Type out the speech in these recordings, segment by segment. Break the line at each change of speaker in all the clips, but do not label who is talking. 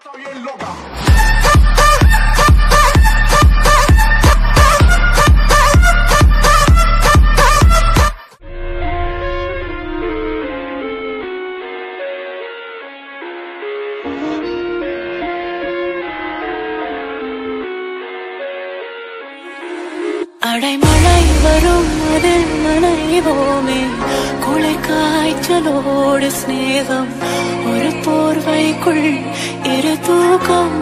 Soy el loca.
அடைமழை வரும் அதில் நனைவோமே குளை காய்ச்சலோடு சிநேகம் ஒரு போர்வைக்குள் இரு தூக்கம்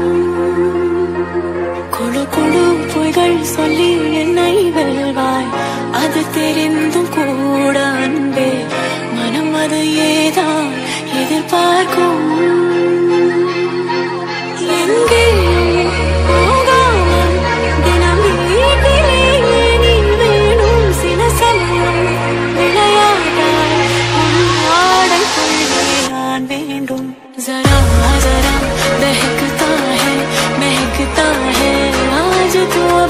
குழு குழு பொய்கள் சொல்லி என்னை வெல்வாய் அது தெரிந்தும் கூட அன்பே மனம் அது ஏதான் எதிர்பார்க்கும் எங்கேயும் போகாமல் தினம் வீட்டிலே நீ வேணும் சில சமயம் விளையாடாய் உன் ஆடைக்குள்ளே நான் வேண்டும் जरा जरा बहकता है महकता है आज तो